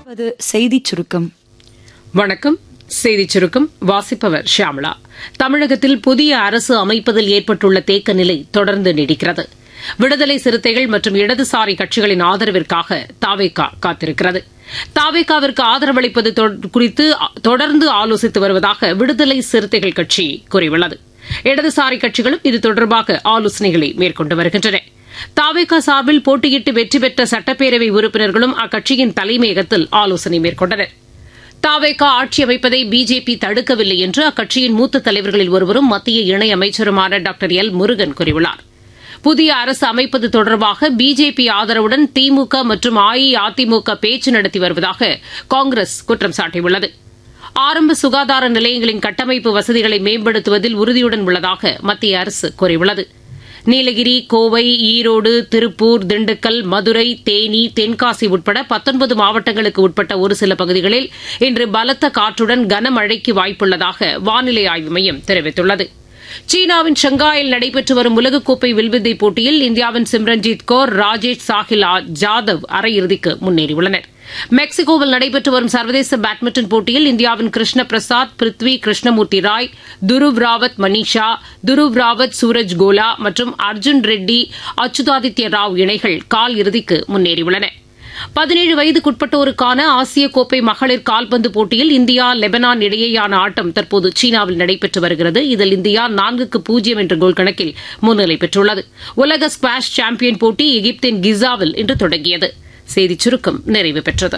அது செய்திச் சுருக்கம் வணக்கம் செய்திச் சுருக்கம் வாசிப்பவர் ஷியாமளா தமிழகத்தில் புதிய அரசு அமைப்பதில் ஏற்பட்டுள்ள தேக்க நிலை தொடர்ந்து நீடிக்கிறது விடுதலை சிறுத்தைகள் மற்றும் இடதுசாரி கட்சிகளின் ஆதரவிற்காக தாவேகா காத்திருக்கிறது தாவேகாவிற்கு ஆதரவளிப்பது குறித்து தொடர்ந்து ஆலோசித்து வருவதாக விடுதலை சிறுத்தைகள் கட்சி கூறியுள்ளது இடதுசாரி கட்சிகளும் இது தொடர்பாக ஆலோசனைகளை மேற்கொண்டு வருகின்றன தாவேகா சார்பில் போட்டியிட்டு வெற்றி பெற்ற சட்டப்பேரவை உறுப்பினர்களும் அக்கட்சியின் தலைமையகத்தில் ஆலோசனை மேற்கொண்டனர் தாவேகா ஆட்சி அமைப்பதை பிஜேபி தடுக்கவில்லை என்று அக்கட்சியின் மூத்த தலைவர்களில் ஒருவரும் மத்திய இணையமைச்சருமான டாக்டர் எல் முருகன் கூறியுள்ளார் புதிய அரசு அமைப்பது தொடர்பாக பிஜேபி ஆதரவுடன் திமுக மற்றும் அஇஅதிமுக பேச்சு நடத்தி வருவதாக காங்கிரஸ் குற்றம் சாட்டியுள்ளது ஆரம்ப சுகாதார நிலையங்களின் கட்டமைப்பு வசதிகளை மேம்படுத்துவதில் உறுதியுடன் உள்ளதாக மத்திய அரசு கூறியுள்ளது நீலகிரி கோவை ஈரோடு திருப்பூர் திண்டுக்கல் மதுரை தேனி தென்காசி உட்பட பத்தொன்பது மாவட்டங்களுக்கு உட்பட்ட ஒரு சில பகுதிகளில் இன்று பலத்த காற்றுடன் கனமழைக்கு வாய்ப்புள்ளதாக வானிலை ஆய்வு மையம் தெரிவித்துள்ளது சீனாவின் ஷங்காயில் நடைபெற்று வரும் உலகக்கோப்பை வில்வித்தை போட்டியில் இந்தியாவின் சிம்ரன்ஜீத் கौर ராஜேஷ் சாஹில் ஜாதவ் அரையிறுதிக்கு முன்னேறியுள்ளனர் மெக்சிகோவில் நடைபெற்று வரும் சர்வதேச பேட்மிண்டன் போட்டியில் இந்தியாவின் கிருஷ்ண பிரசாத் பிருத்வி கிருஷ்ணமூர்த்தி ராய் துருவ் ராவத் மனிஷா துருவ் ராவத் சூரஜ் கோலா மற்றும் அர்ஜுன் ரெட்டி அச்சுதாதித்ய ராவ் இணைகள் கால் இறுதிக்கு முன்னேறியுள்ளன பதினேழு வயதுக்குட்பட்டோருக்கான ஆசிய கோப்பை மகளிர் கால்பந்து போட்டியில் இந்தியா லெபனான் இடையேயான ஆட்டம் தற்போது சீனாவில் நடைபெற்று வருகிறது இதில் இந்தியா நான்குக்கு பூஜ்ஜியம் என்ற கோல் கணக்கில் முன்னிலை பெற்றுள்ளது உலக ஸ்குவாஷ் சாம்பியன் போட்டி எகிப்தின் கிசாவில் இன்று தொடங்கியது செய்திச் சுருக்கம் நிறைவு பெற்றது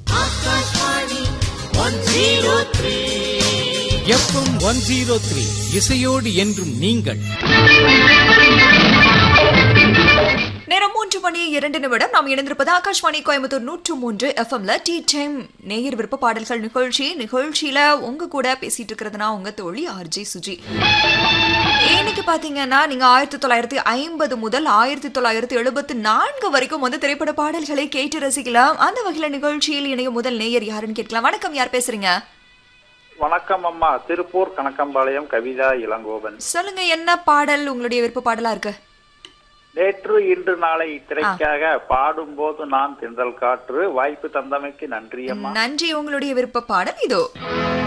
எஃப்எம் ஒன் ஜீரோ த்ரீ இசையோடு என்றும் நீங்கள் நேரம் மூன்று மணி இரண்டு நிமிடம் நாம் இணைந்திருப்பது ஆகாஷ்வாணி கோயம்புத்தூர் நூற்று மூன்று எஃப்எம்ல டீ டைம் நேயர் விருப்ப பாடல்கள் நிகழ்ச்சி நிகழ்ச்சியில உங்க கூட பேசிட்டு இருக்கிறதுனா உங்க தோழி ஆர்ஜே சுஜி இன்னைக்கு பாத்தீங்கன்னா நீங்க ஆயிரத்தி தொள்ளாயிரத்தி ஐம்பது முதல் ஆயிரத்தி தொள்ளாயிரத்தி எழுபத்தி நான்கு வரைக்கும் வந்து திரைப்பட பாடல்களை கேட்டு ரசிக்கலாம் அந்த வகையில நிகழ்ச்சியில் இணையும் முதல் நேயர் யாருன்னு கேட்கலாம் வணக்கம் யார் பேசுறீங்க வணக்கம் அம்மா திருப்பூர் கணக்கம்பாளையம் கவிதா இளங்கோவன் சொல்லுங்க என்ன பாடல் உங்களுடைய விருப்ப பாடலா இருக்கு நேற்று இன்று நாளை திரைக்காக பாடும்போது நான் தென்றல் காற்று வாய்ப்பு தந்தமைக்கு நன்றி அம்மா நன்றி உங்களுடைய விருப்ப பாடல் இதோ